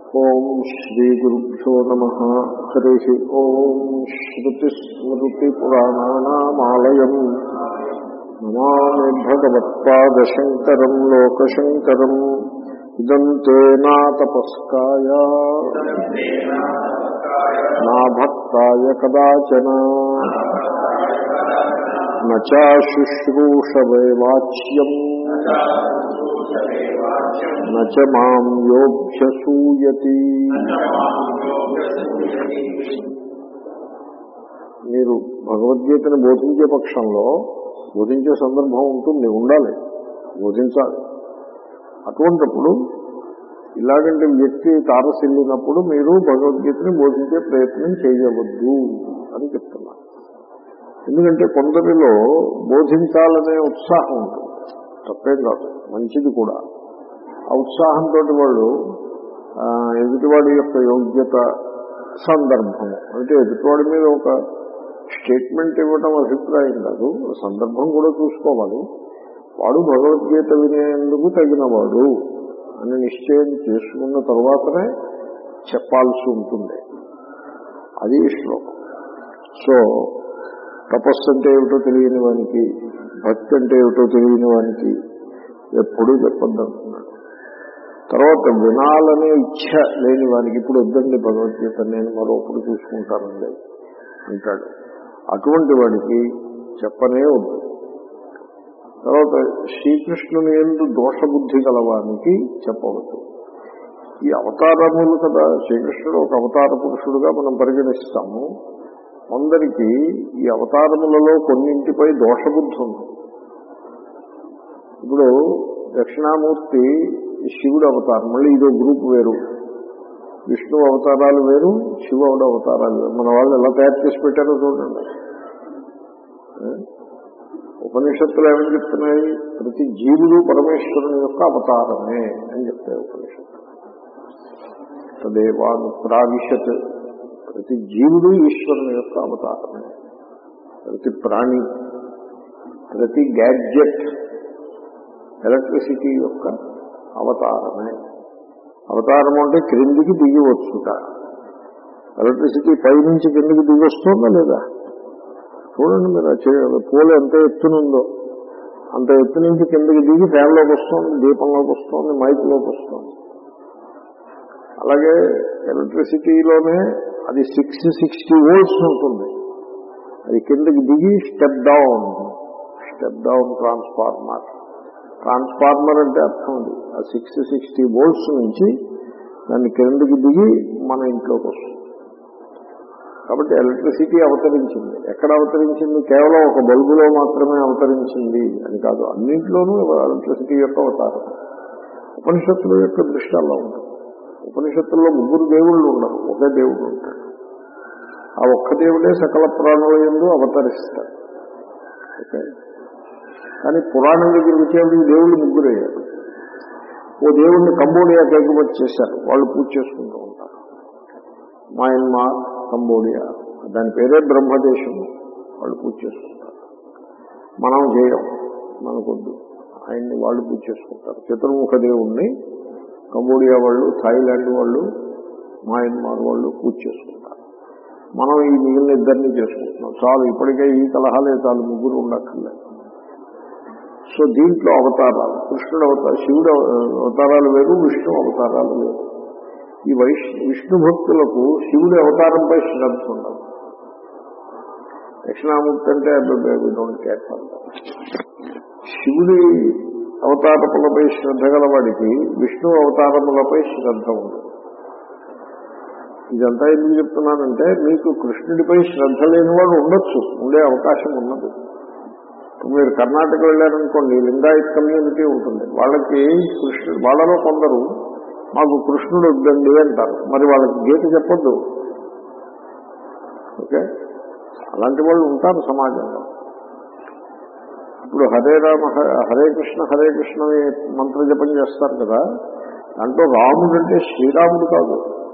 ఓం శ్రీ గురుభ్యో నమ హరి ఓం శ్రుతిస్మృతిపురాణానామాలయం నమామి భగవత్పాదశంకరం లోకశంకరం ఇదం తే నా తపస్కాయ నా భక్తాయ కదాచన నచాశుశ్రూషవే వాచ్యం నచ మాం యోభ్యసూయతి మీరు భగవద్గీతను బోధించే పక్షంలో బోధించే సందర్భం ఉంటుంది ఉండాలి బోధించాలి అటువంటిప్పుడు ఇలాగంటే వ్యక్తి తారసిల్లినప్పుడు మీరు భగవద్గీతని బోధించే ప్రయత్నం చేయవద్దు అని చెప్తున్నారు ఎందుకంటే కొందరిలో బోధించాలనే ఉత్సాహం ఉంటుంది తప్పేం కాదు మంచిది కూడా ఆ ఉత్సాహంతో వాళ్ళు ఆ, ఎదుటివాడి యొక్క యోగ్యత సందర్భం అంటే ఎదుటివాడి మీద ఒక స్టేట్మెంట్ ఇవ్వటం అభిప్రాయం కాదు సందర్భం కూడా చూసుకోవాలి వాడు భగవద్గీత వినేందుకు తగినవాడు అని నిశ్చయం చేసుకున్న తర్వాతనే చెప్పాల్సి ఉంటుంది అది ఈ శ్లోకం సో తపస్సు అంటే ఏమిటో తెలియని వానికి భక్తి అంటే ఏమిటో తెలియని వానికి ఎప్పుడూ చెప్పొద్దు అంటున్నాడు తర్వాత వినాలనే ఇచ్ఛ లేని వానికి ఇప్పుడు వద్దండి భగవద్గీత నేను మరొకటి చూసుకుంటానండి అంటాడు అటువంటి వాడికి చెప్పనే వద్దు తర్వాత శ్రీకృష్ణుని ఎందు దోషబుద్ధి గలవానికి చెప్పవద్దు ఈ అవతారములు కదా శ్రీకృష్ణుడు ఒక అవతార పురుషుడుగా మనం పరిగణిస్తాము కొందరికి ఈ అవతారములలో కొన్నింటిపై దోషబుద్ధి ఉంది ఇప్పుడు దక్షిణామూర్తి శివుడు అవతారం మళ్ళీ ఇదో గ్రూప్ వేరు విష్ణు అవతారాలు వేరు శివుడు అవతారాలు వేరు మన వాళ్ళు ఎలా తయారు చేసి పెట్టారో చూడండి ఏ? ఉపనిషత్తులు ఏమని చెప్తున్నాయి ప్రతి జీవుడు పరమేశ్వరుని యొక్క అవతారమే అని చెప్తాయి ఉపనిషత్తు తదేవాను ప్రావిశత్ ప్రతి జీవుడు ఈశ్వరుని యొక్క అవతారమే ప్రతి ప్రాణి ప్రతి గ్యాడ్జెట్ ఎలక్ట్రిసిటీ యొక్క అవతారమే అవతారం అంటే క్రిందికి దిగి వచ్చుట ఎలక్ట్రిసిటీ పైనుంచి కిందికి దిగి వస్తుందా లేదా చూడండి మీరు ఆ చే- పూలు ఎంత ఎత్తునుందో అంత ఎత్తు నుంచి కిందకి దిగి ఫ్యాన్లోకి వస్తుంది దీపంలోకి వస్తుంది మైక్లోకి వస్తుంది అలాగే ఎలక్ట్రిసిటీలోనే అది సిక్స్ సిక్స్టీ వోల్ట్స్ ఉంటుంది అది కిందకి దిగి step down step down transformer transformer అంటే అర్థం అది ఆ సిక్స్ సిక్స్టీ వోల్ట్స్ నుంచి దాన్ని కిందకి దిగి మన ఇంట్లోకి వస్తుంది కాబట్టి ఎలక్ట్రిసిటీ అవతరించింది ఎక్కడ అవతరించింది కేవలం ఒక బల్బులో మాత్రమే అవతరించింది అని కాదు అన్నింటిలోనూ ఎలక్ట్రిసిటీ యొక్క అవతారం ఉపనిషత్తుల యొక్క దృష్టి అలా ఉంటుంది ఉపనిషత్తుల్లో ముగ్గురు దేవుళ్ళు ఉండరు ఒకే దేవుడు ఉంటాడు ఆ ఒక్క దేవుడే సకల ప్రాణుల ఎందు అవతరిస్తాడు ఓకే కానీ పురాణం దగ్గరికి వచ్చేప్పుడు దేవుళ్ళు ముగ్గురు అయ్యారు ఓ దేవుణ్ణి కంబోడియాకి ఎగుమతి చేశారు వాళ్ళు పూజ చేసుకుంటూ ఉంటారు మయన్మార్ కంబోడియా దాని పేరే బ్రహ్మదేశము వాళ్ళు పూజ చేసుకుంటారు మనం చేయం మనకొద్దు ఆయన్ని వాళ్ళు పూజ చేసుకుంటారు చతుర్ముఖ దేవుణ్ణి కంబోడియా వాళ్ళు థాయిలాండ్ వాళ్ళు మయన్మార్ వాళ్ళు పూజ చేసుకుంటారు మనం ఈ మిగిలిన ఇద్దరిని చేసుకుంటున్నాం చాలు ఇప్పటికే ఈ కలహాలే చాలు ముగ్గురు ఉండక్కర్లేదు సో దీంట్లో అవతారాలు కృష్ణుడు అవతార శివుడు అవతారాలు వేరు విష్ణు అవతారాలు వేరు ఈ వైష్ విష్ణు భక్తులకు శివుడి అవతారంపై శ్రద్ధ ఉండదు దక్షిణామూర్తి అంటే డోంట్ కేర్ శివుడి అవతారములపై శ్రద్ధ గలవాడికి విష్ణు అవతారములపై శ్రద్ధ ఉండదు ఇదంతా ఎందుకు చెప్తున్నానంటే మీకు కృష్ణుడిపై శ్రద్ధ లేనివాడు ఉండొచ్చు ఉండే అవకాశం ఉన్నది ఇప్పుడు మీరు కర్ణాటక వెళ్ళారనుకోండి లింగాయత్ కమ్యూనిటీ ఉంటుంది వాళ్ళకి కృష్ణుడు వాళ్ళలో కొందరు మాకు కృష్ణుడు వద్దండి అంటారు మరి వాళ్ళకి గీత చెప్పొద్దు ఓకే అలాంటి వాళ్ళు ఉంటారు సమాజంలో ఇప్పుడు హరే రామ హ- హరే కృష్ణ హరే కృష్ణ అని మంత్ర జపం చేస్తారు కదా దాంట్లో రాముడు అంటే శ్రీరాముడు కాదు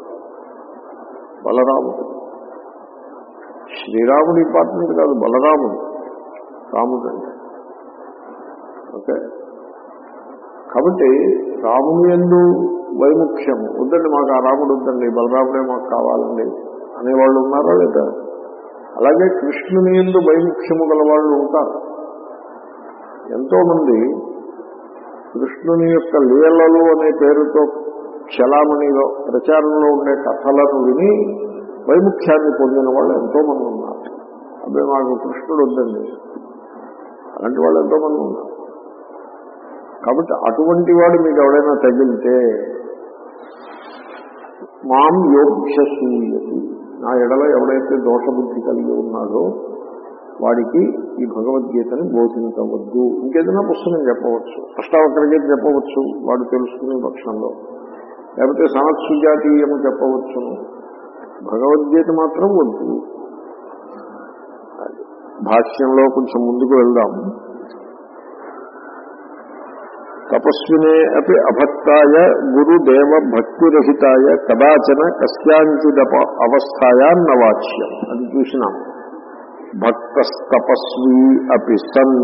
బలరాముడు శ్రీరాముడు ఇంపార్టెంట్ కాదు బలరాముడు రాముడు అంటే ఓకే కాబట్టి రాముని ఎందు వైముఖ్యము వద్దండి మాకు ఆ రాముడు వద్దండి బలరాముడే మాకు కావాలండి అనేవాళ్ళు ఉన్నారా లేదా అలాగే కృష్ణుని ఎందు వైముఖ్యము గల వాళ్ళు ఉంటారు ఎంతో మంది కృష్ణుని యొక్క లీలలు అనే పేరుతో చలామణిలో ప్రచారంలో ఉండే కథలను విని వైముఖ్యాన్ని పొందిన వాళ్ళు ఎంతో మంది ఉన్నారు అబ్బాయి మాకు కృష్ణుడు వద్దండి అలాంటి వాళ్ళు ఎంతో మంది ఉన్నారు కాబట్టి అటువంటి వాడు మీకు ఎవడైనా తగిలితే మాం యోగ్యసూయతి నా ఎడల ఎవడైతే దోషబుద్ధి కలిగి ఉన్నాడో వాడికి ఈ భగవద్గీతని బోధించవద్దు ఇంకేదైనా పుస్తకం చెప్పవచ్చు అష్టావక్రగీత చెప్పవచ్చు వాడు తెలుసుకునే పక్షంలో లేకపోతే సమత్సుజాతీయము చెప్పవచ్చును భగవద్గీత మాత్రం వద్దు భాష్యంలో కొంచెం ముందుకు వెళ్దాం తపస్వినే అపి అభక్తాయ గురుదేవ భక్తిరహితాయ కదాచన కస్యాంచిదప అవస్థాయాన్న వాచ్యం అది చూసినాం భక్తస్తపస్వీ అపి సన్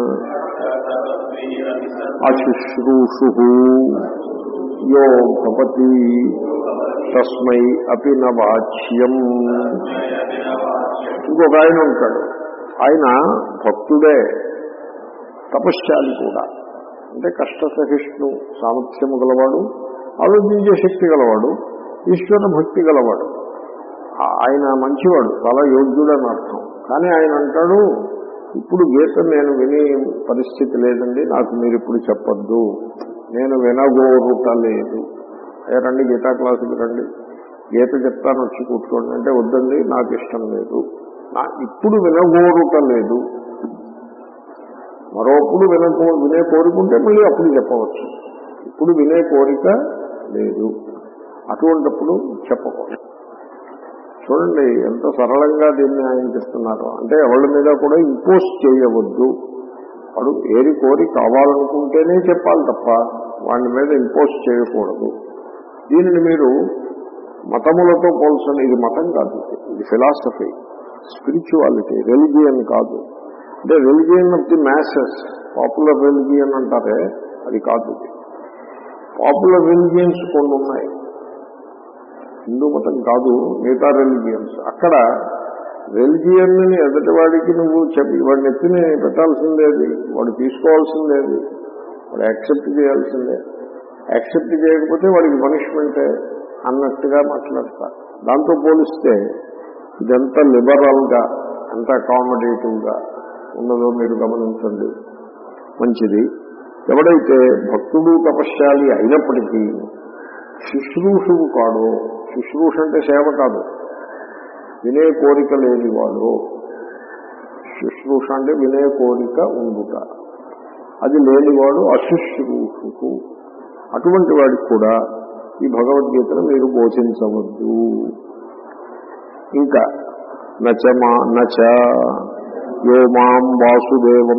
అశుశ్రూషు యో భవతి తస్మై అపి నవాచ్యం ఇంకొక ఆయన ఉంటాడు ఆయన భక్తుడే తపశ్శాలి కూడా అంటే కష్టసహిష్ణు సామర్థ్యము గలవాడు ఆలోచించే శక్తి గలవాడు ఈశ్వర భక్తి గలవాడు ఆ- ఆయన మంచివాడు చాలా యోగ్యుడని అర్థం కానీ ఆయన అంటాడు ఇప్పుడు గీత నేను వినే పరిస్థితి లేదండి నాకు మీరు ఇప్పుడు చెప్పొద్దు నేను వినగోరుట లేదు అయ్యా రండి గీతా క్లాసుకి రండి గీత చెప్తాను వచ్చి కూర్చోండి అంటే వద్దండి నాకు ఇష్టం లేదు నా ఇప్పుడు వినగోరుట లేదు మరోప్పుడు వినకో వినే కోరికుంటే మళ్ళీ అప్పుడు చెప్పవచ్చు ఇప్పుడు వినే కోరిక లేదు అటువంటప్పుడు చెప్పకూడదు చూడండి ఎంత సరళంగా దీన్ని ఆయన చేస్తున్నారు అంటే ఎవరి మీద కూడా ఇంపోజ్ చేయవద్దు వాడు ఏరి కోరి కావాలనుకుంటేనే చెప్పాలి తప్ప వాడి మీద ఇంపోజ్ చేయకూడదు దీనిని మీరు మతములతో పోల్చండి ఇది మతం కాదు ఇది ఫిలాసఫీ స్పిరిచువాలిటీ రెలిజియన్ కాదు అంటే religion of the masses popular religion అంటారే అది కాదు ఇది పాపులర్ రిలిజియన్స్ కొన్ని ఉన్నాయి హిందూ మతం కాదు మిగతా రిలిజియన్స్ అక్కడ రెలిజియన్ ని ఎదుటివాడికి నువ్వు చెప్పి వాడిని ఎత్తిని పెట్టాల్సిందేది వాడు తీసుకోవాల్సిందేది వాడు యాక్సెప్ట్ చేయాల్సిందే యాక్సెప్ట్ చేయకపోతే వాడికి పనిష్మెంటే అన్నట్టుగా మాట్లాడతారు దాంతో పోలిస్తే ఇదంతా లిబరల్ గా ఎంత అకామిడేటివ్ గా ఉన్నదో మీరు గమనించండి మంచిది ఎవడైతే భక్తుడు తపశ్శాలి అయినప్పటికీ శుశ్రూషువు కాడు శుశ్రూష అంటే సేవ కాదు వినే కోరిక లేనివాడు శుశ్రూష అంటే వినే కోరిక ఉండుట అది లేనివాడు అశుశ్రూషుకు అటువంటి వాడికి కూడా ఈ భగవద్గీతను మీరు బోధించవద్దు ఇంకా నచమా నచ యో మాం వాసుదేవం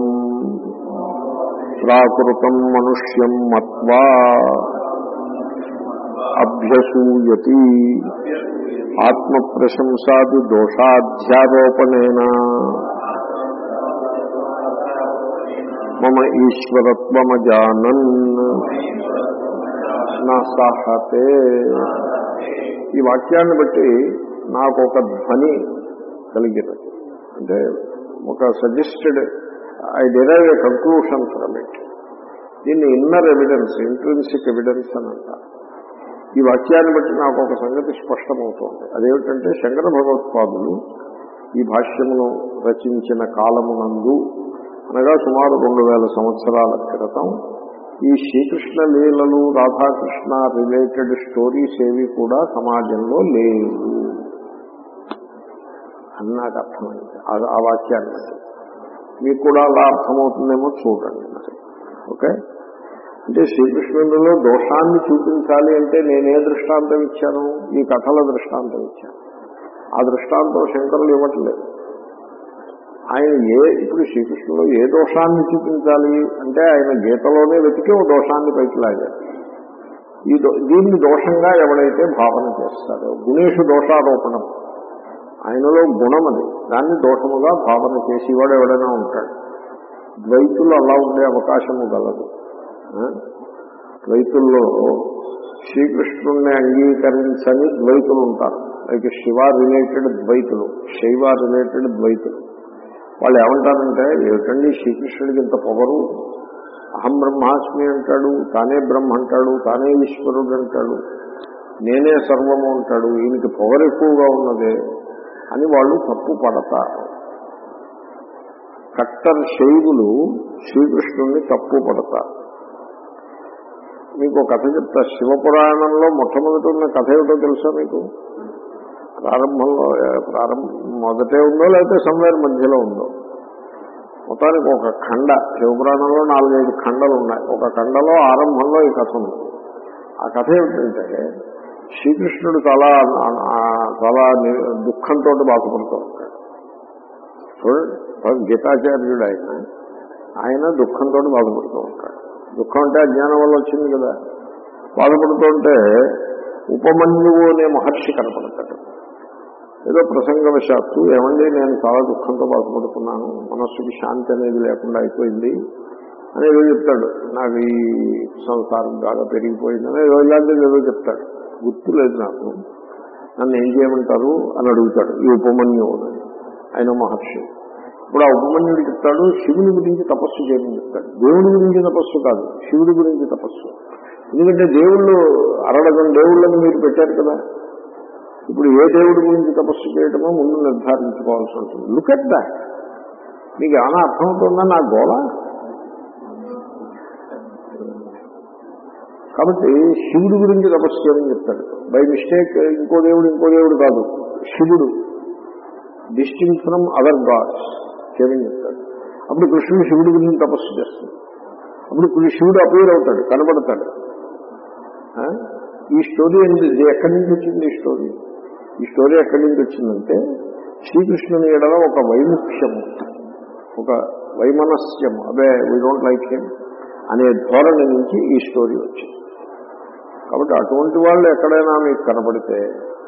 ప్రాకృతం మనుష్యం మత్వా అభ్యసూయతి ఆత్మ ప్రశంసాది దోషాధ్యారోపణేన మమ ఈశ్వరత్వమజానన్ నా సాహతే ఈ వాక్యాన్ని బట్టి నాకు ఒక ధ్వని కలిగినది అంటే ఒక suggested I derive a conclusion from it దీన్ని ఇన్నర్ ఎవిడెన్స్ ఇంట్రెన్సిక్ ఎవిడెన్స్ అని అంటారు ఈ వాక్యాన్ని బట్టి నాకు ఒక సంగతి స్పష్టమవుతోంది అదేమిటంటే శంకర భగవత్పాదులు ఈ భాష్యమును రచించిన కాలమునందు అనగా సుమారు రెండు వేల సంవత్సరాల క్రితం ఈ శ్రీకృష్ణ లీలలు రాధాకృష్ణ రిలేటెడ్ స్టోరీస్ ఏవి కూడా సమాజంలో లేవు అని నాకు అర్థమైంది ఆ- ఆ వాక్యాన్ని బట్టి మీకు కూడా అలా అర్థమవుతుందేమో చూడండి మరి ఓకే అంటే శ్రీకృష్ణుడిలో దోషాన్ని చూపించాలి అంటే నేనే దృష్టాంతం ఇచ్చాను ఈ కథల దృష్టాంతం ఇచ్చాను ఆ దృష్టాంతం శంకరులు ఇవ్వట్లేదు ఆయన ఏ ఇప్పుడు శ్రీకృష్ణులో ఏ దోషాన్ని చూపించాలి అంటే ఆయన గీతలోనే వెతికి ఓ దోషాన్ని పైకి లాగారు ఈ దో- దీన్ని దోషంగా ఎవడైతే భావన చేస్తాడో గుణేషు దోషారోపణం ఆయనలో గుణం అది దాన్ని దోషముగా భావన చేసేవాడు ఎవడైనా ఉంటాడు ద్వైతులు అలా ఉండే అవకాశము గలదు ఆ? ద్వైతుల్లో శ్రీకృష్ణుణ్ణి అంగీకరించని ద్వైతులు ఉంటారు లైక్ శివ రిలేటెడ్ ద్వైతులు శైవ రిలేటెడ్ ద్వైతులు వాళ్ళు ఏమంటారంటే ఏమిటండి శ్రీకృష్ణుడికి ఇంత పొగరు అహం బ్రహ్మాస్మి అంటాడు తానే బ్రహ్మ అంటాడు తానే ఈశ్వరుడు అంటాడు నేనే సర్వము అంటాడు ఈయనకి పొగరు ఎక్కువగా ఉన్నదే అని వాళ్ళు తప్పు పడతారు కట్టర్ శైవులు శ్రీకృష్ణుణ్ణి తప్పు పడతారు మీకు ఒక కథ చెప్తా శివపురాణంలో మొట్టమొదటి ఉన్న కథ ఏమిటో తెలుసా మీకు ప్రారంభంలో ఏ, ప్రారంభ మొదటే ఉందో లేకపోతే సంవేర్ మధ్యలో ఉందో మొత్తానికి ఒక ఖండ శివపురాణంలో నాలుగైదు ఖండలు ఉన్నాయి ఒక ఖండలో ఆరంభంలో ఈ కథ ఉంది ఆ కథ ఏమిటంటే శ్రీకృష్ణుడు చాలా ఆ, చాలా ని- దుఃఖంతో బాధపడుతూ ఉంటాడు చూడండి గీతాచార్యుడు ఆయన ఆయన దుఃఖంతో బాధపడుతూ ఉంటాడు దుఃఖం అంటే అజ్ఞానం వల్ల వచ్చింది కదా బాధపడుతుంటే ఉపమన్యువు అనే మహర్షి కనపడతాడు ఏదో ప్రసంగవశాత్తు ఏమండి నేను చాలా దుఃఖంతో బాధపడుతున్నాను మనస్సుకి శాంతి అనేది లేకుండా అయిపోయింది అని ఏదో చెప్తాడు నాకు ఈ సంసారం బాగా పెరిగిపోయిందని ఏదో ఇలాంటిది ఏదో చెప్తాడు గుర్తు లేదు నాకు నన్ను ఏం చేయమంటారు అని అడుగుతాడు ఈ ఉపమన్యువు అని. ఆయన మహర్షి ఇప్పుడు ఆ ఉపమన్యుడు చెప్తాడు శివుని గురించి తపస్సు చేయమని చెప్తాడు దేవుడి గురించి తపస్సు కాదు శివుడి గురించి తపస్సు ఎందుకంటే దేవుళ్ళు అరడగం దేవుళ్ళని మీరు పెట్టారు కదా ఇప్పుడు ఏ దేవుడి గురించి తపస్సు చేయటమో ముందు నిర్ధారించుకోవాల్సి ఉంటుంది లుక్ ఎట్ దాట్ మీకు ఏమైనా అర్థమవుతుందా నా గోళ కాబట్టి శివుడి గురించి తపస్సు చేయమని చెప్తాడు బై మిస్టేక్ ఇంకో దేవుడు ఇంకో దేవుడు కాదు శివుడు డిస్టింగ్ ఫ్రమ్ అదర్ గాడ్స్ చేయమని చెప్తాడు అప్పుడు కృష్ణుడు శివుడి గురించి తపస్సు చేస్తాడు అప్పుడు కృ- శివుడు అపేర్ అవుతాడు కనబడతాడు ఆ? ఈ స్టోరీ ఏంటి ఇది ఎక్కడి నుంచి వచ్చింది ఈ స్టోరీ ఈ స్టోరీ ఎక్కడి నుంచి వచ్చిందంటే శ్రీకృష్ణుని ఎడల ఒక వైముఖ్యము ఒక వైమనస్యము అదే వీ డోంట్ లైక్ హిమ్ అనే ధోరణి నుంచి ఈ స్టోరీ వచ్చింది కాబట్టి అటువంటి వాళ్ళు ఎక్కడైనా మీకు కనపడితే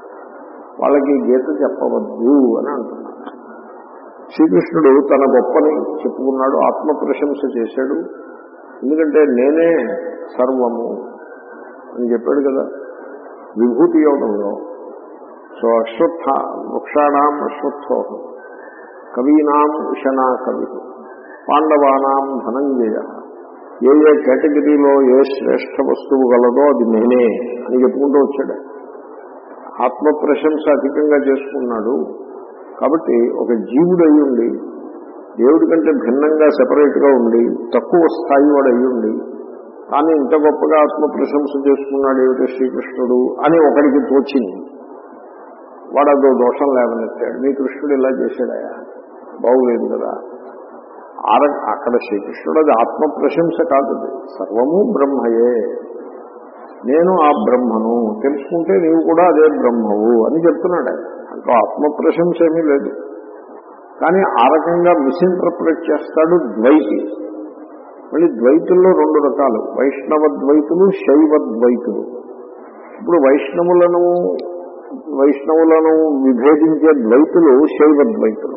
వాళ్ళకి గీత చెప్పవద్దు అని అంటున్నారు శ్రీకృష్ణుడు తన గొప్పని చెప్పుకున్నాడు ఆత్మ ప్రశంస చేశాడు ఎందుకంటే నేనే సర్వము అని చెప్పాడు కదా విభూతి యోగంలో సో అశ్వత్థ వృక్షాణం అశ్వత్థోహం కవీనాం ఉషనా కవి పాండవానాం ధనంజయ ఏ ఏ కేటగిరీలో ఏ శ్రేష్ఠ వస్తువు గలదో అది నేనే అని చెప్పుకుంటూ వచ్చాడు ఆత్మ ప్రశంస అధికంగా చేసుకున్నాడు కాబట్టి ఒక జీవుడు అయి ఉండి దేవుడి కంటే భిన్నంగా సెపరేట్ గా ఉండి తక్కువ స్థాయి వాడు అయి ఉండి కానీ ఇంత గొప్పగా ఆత్మ ప్రశంస చేసుకున్నాడు ఏమిటో శ్రీకృష్ణుడు అని ఒకడికి తోచింది వాడు అదో దోషం లేవనెత్తాడు మీ కృష్ణుడు ఇలా చేశాడయా బాగులేదు కదా ఆర అక్కడ శ్రీకృష్ణుడు అది ఆత్మ ప్రశంస కాదు అది. సర్వము బ్రహ్మయే నేను ఆ బ్రహ్మను తెలుసుకుంటే నీవు కూడా అదే బ్రహ్మవు అని చెప్తున్నాడు ఆయన అంటే ఆత్మ ప్రశంస ఏమీ లేదు కానీ ఆ రకంగా మిస్ఇంటర్ప్రిట్ చేస్తాడు ద్వైతి మళ్ళీ ద్వైతుల్లో రెండు రకాలు వైష్ణవ ద్వైతులు శైవ ద్వైతులు ఇప్పుడు వైష్ణవులను వైష్ణవులను విభేదించే ద్వైతులు శైవ ద్వైతులు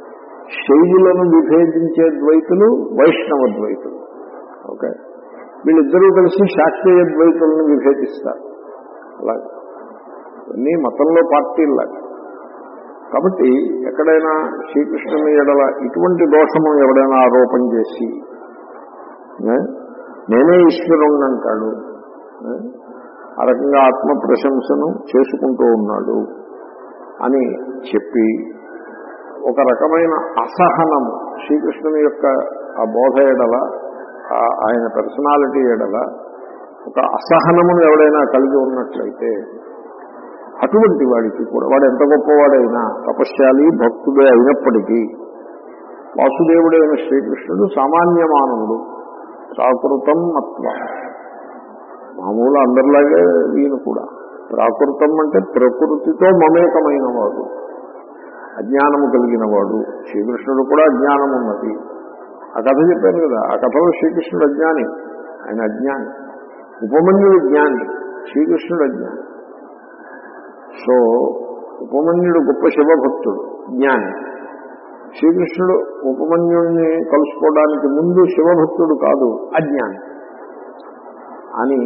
శైవులను విభేదించే ద్వైతులు వైష్ణవ ద్వైతులు ఓకే వీళ్ళిద్దరూ కలిసి శాస్త్రీయ ద్వైతులను విభేదిస్తారు అలాగే అన్ని మతంలో పార్టీలాగా కాబట్టి ఎక్కడైనా శ్రీకృష్ణుని ఎడల ఇటువంటి దోషము ఎవడైనా ఆరోపణ చేసి ఏ, నేనే ఈశ్వరుణ్ణి అంటాడు ఏ, ఆ రకంగా ఆత్మ ప్రశంసను చేసుకుంటూ ఉన్నాడు అని చెప్పి ఒక రకమైన అసహనము శ్రీకృష్ణుని యొక్క ఆ బోధ ఎడల ఆ ఆయన పర్సనాలిటీ ఎడల ఒక అసహనమును ఎవడైనా కలిగి ఉన్నట్లయితే అటువంటి వాడికి కూడా వాడు ఎంత గొప్పవాడైనా తపశ్శాలి భక్తుడే అయినప్పటికీ వాసుదేవుడైన శ్రీకృష్ణుడు సామాన్య మానవుడు ప్రాకృతం మత్వ మామూలు అందరిలాగే ఈయన కూడా ప్రాకృతం అంటే ప్రకృతితో మమేకమైన వాడు అజ్ఞానము కలిగిన వాడు శ్రీకృష్ణుడు కూడా అజ్ఞానం ఉన్నది ఆ కథ చెప్పాను కదా ఆ కథలో శ్రీకృష్ణుడు అజ్ఞాని ఆయన అజ్ఞాని ఉపమన్యుడు జ్ఞాని శ్రీకృష్ణుడు అజ్ఞాని సో ఉపమన్యుడు గొప్ప శివభక్తుడు జ్ఞాని శ్రీకృష్ణుడు ఉపమన్యుడిని కలుసుకోవడానికి ముందు శివభక్తుడు కాదు అజ్ఞాని అని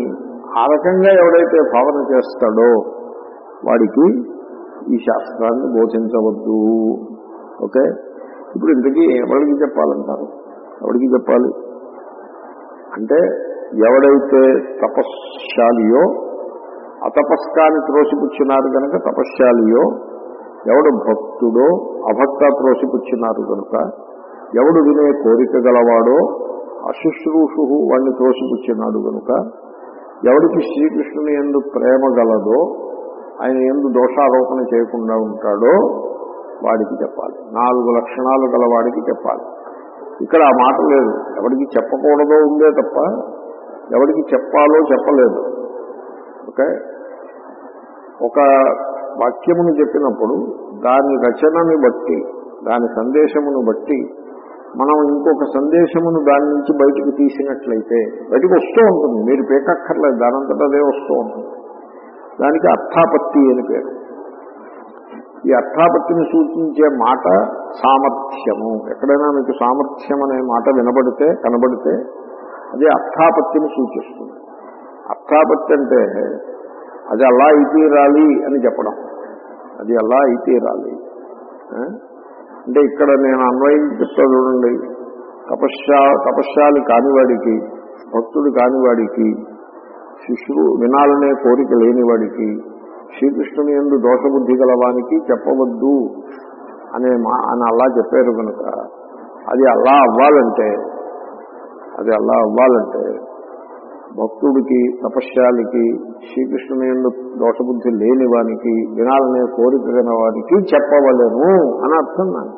ఆ రకంగా ఎవడైతే భావన చేస్తాడో వాడికి ఈ శాస్త్రాన్ని బోధించవద్దు ఓకే ఇప్పుడు ఇంతకీ ఎవరికి చెప్పాలంటారు ఎవరికి చెప్పాలి అంటే ఎవడైతే తపశ్శాలియో అతపస్కాన్ని త్రోసిపుచ్చినారు కనుక తపశ్శాలియో ఎవడు భక్తుడో అభక్త త్రోసిపుచ్చినారు కనుక ఎవడు వినే కోరిక గలవాడో అశుశ్రూషు వాడిని త్రోసిపుచ్చినాడు కనుక ఎవడికి శ్రీకృష్ణుని ఎందు ప్రేమ గలదో ఆయన ఎందు దోషారోపణ చేయకుండా ఉంటాడో వాడికి చెప్పాలి నాలుగు లక్షణాలు గల వాడికి చెప్పాలి ఇక్కడ ఆ మాట లేదు ఎవడికి చెప్పకూడదో ఉందే తప్ప ఎవడికి చెప్పాలో చెప్పలేదు ఓకే ఒక వాక్యమును చెప్పినప్పుడు దాని రచనని బట్టి దాని సందేశమును బట్టి మనం ఇంకొక సందేశమును దాని నుంచి బయటకు తీసినట్లయితే బయటకు వస్తూ ఉంటుంది మీరు పేకక్కర్లేదు దానంతటా అదే వస్తూ ఉంటుంది దానికి అర్థాపత్తి అని పేరు ఈ అర్థాపత్తిని సూచించే మాట సామర్థ్యము ఎక్కడైనా మీకు సామర్థ్యం అనే మాట వినబడితే కనబడితే అది అర్థాపత్తిని సూచిస్తుంది అర్థాపత్తి అంటే అది అలా అయితీరాలి అని చెప్పడం అది అలా అయితీరాలి ఆ? అంటే ఇక్కడ నేను అన్వయం చెప్తా చూడండి తపశ్శా తపశ్శాలి కానివాడికి భక్తుడు కానివాడికి శిశువు వినాలనే కోరిక లేనివాడికి శ్రీకృష్ణుని ఎందు దోషబుద్ధి గలవానికి చెప్పవద్దు అనే మా అని అల్లా చెప్పారు కనుక అది అల్లా అవ్వాలంటే అది అల్లా అవ్వాలంటే భక్తుడికి తపశ్శాలికి శ్రీకృష్ణుని ఎందు దోషబుద్ధి లేని వానికి వినాలనే కోరిక గల వానికి చెప్పవలేను అని అర్థం నాకు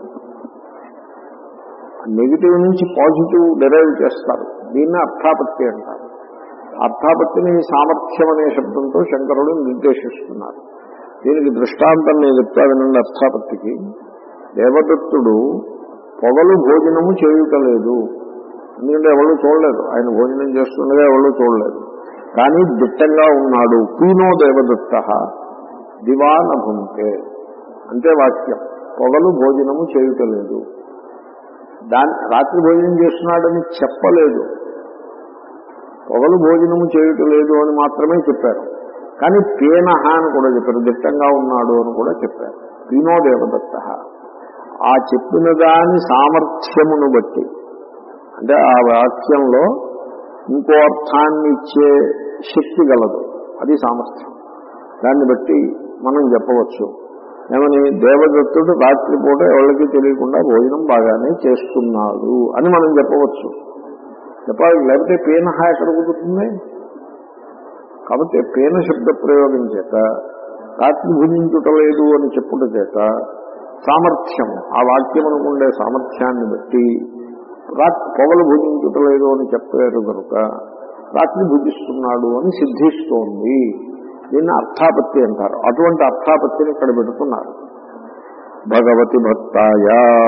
నెగిటివ్ నుంచి పాజిటివ్ డెరైవ్ చేస్తారు దీన్ని అర్థాపత్తి అంటారు అర్థాపత్తిని సామర్థ్యం అనే శబ్దంతో శంకరుడు నిర్దేశిస్తున్నారు దీనికి దృష్టాంతం నేను చెప్తా వినండి అర్థాపత్తికి దేవదత్తుడు పొగలు భోజనము చేయుటలేదు ఎందుకంటే ఎవరు చూడలేదు ఆయన భోజనం చేస్తుండగా ఎవరు చూడలేదు కానీ దిట్టంగా ఉన్నాడు పీనో దేవదత్త దివాన భుంకే అంతే వాక్యం పొగలు భోజనము చేయుటలేదు దాని రాత్రి భోజనం చేస్తున్నాడని చెప్పలేదు పొగలు భోజనము చేయటలేదు అని మాత్రమే చెప్పారు కానీ పేనహ అని కూడా చెప్పారు దిట్టంగా ఉన్నాడు అని కూడా చెప్పారు పీనో దేవదత్త ఆ చెప్పిన దాని సామర్థ్యమును బట్టి అంటే ఆ వాక్యంలో ఇంకో అర్థాన్ని ఇచ్చే శక్తి గలదు అది సామర్థ్యం దాన్ని బట్టి మనం చెప్పవచ్చు ఏమని దేవదత్తుడు రాత్రిపూట ఎవరికి తెలియకుండా భోజనం బాగానే చేస్తున్నాడు అని మనం చెప్పవచ్చు చెప్పాలి లేకపోతే పేనహ ఎక్కడ కుదురుతుంది కాబట్టి పేన శబ్ద ప్రయోగం చేత రాత్రి భుజించుటలేదు అని చెప్పుట చేత సామర్థ్యం ఆ వాక్యమునకు ఉండే సామర్థ్యాన్ని బట్టి రాత్రి పొగలు భుజించుటలేదు అని చెప్పారు కనుక రాత్రి భుజిస్తున్నాడు అని సిద్ధిస్తోంది దీన్ని అర్థాపత్తి అంటారు అటువంటి అర్థాపత్తిని ఇక్కడ పెడుతున్నారు భగవతి భక్తాయ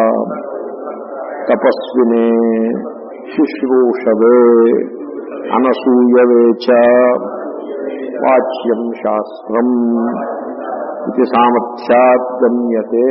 తపస్వినే శుశ్రూషవే అనసూయవే చ వాచ్యం శాస్త్రం ఇది సామర్థ్యాత్ గమ్యతే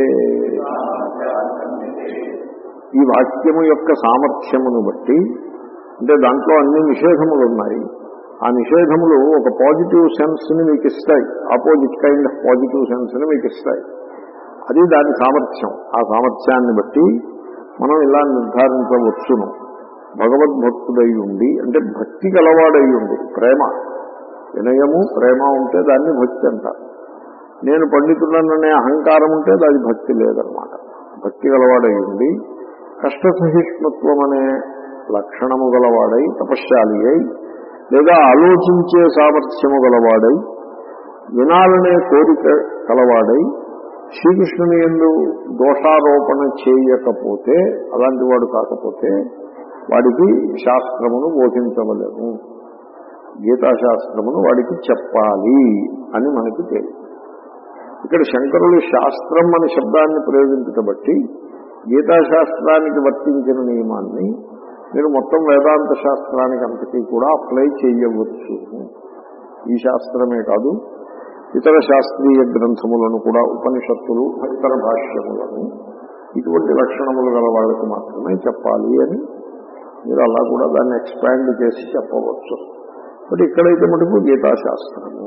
ఈ వాక్యము యొక్క సామర్థ్యమును బట్టి అంటే దాంట్లో అన్ని నిషేధములు ఉన్నాయి ఆ నిషేధములు ఒక పాజిటివ్ సెన్స్ ని మీకు ఇస్తాయి opposite kind of positive sense ని మీకు ఇస్తాయి అది దాని సామర్థ్యం ఆ సామర్థ్యాన్ని బట్టి మనం ఇలా నిర్ధారించవచ్చును భగవద్భక్తుడై ఉండి అంటే భక్తి గలవాడై ఉండి ప్రేమ వినయము ప్రేమ ఉంటే దాన్ని భక్తి అంటారు నేను పండితుడననే అహంకారం ఉంటే అది భక్తి లేదనమాట భక్తి గలవాడై ఉండి కష్ట సహిష్ణుత్వం అనే లక్షణము గలవాడై తపశ్శాలి అయి లేదా ఆలోచించే సామర్థ్యము గలవాడై వినాలనే కోరిక కలవాడై శ్రీకృష్ణుని ఎందు దోషారోపణ చేయకపోతే అలాంటి వాడు కాకపోతే వాడికి శాస్త్రమును బోధించవలేము గీతాశాస్త్రమును వాడికి చెప్పాలి అని మనకి తెలియదు ఇక్కడ శంకరులు శాస్త్రం అనే శబ్దాన్ని ప్రయోగించట బట్టి గీతాశాస్త్రానికి వర్తించిన నియమాన్ని మీరు మొత్తం వేదాంత శాస్త్రానికి అంతకీ కూడా అప్లై చేయవచ్చు ఈ శాస్త్రమే కాదు ఇతర శాస్త్రీయ గ్రంథములను కూడా ఉపనిషత్తులు ఇతర భాష్యములను ఇటువంటి లక్షణములు గల వాళ్ళకి మాత్రమే చెప్పాలి అని మీరు అలా కూడా దాన్ని ఎక్స్పాండ్ చేసి చెప్పవచ్చు బట్ ఇక్కడైతే మటుకు గీతాశాస్త్రము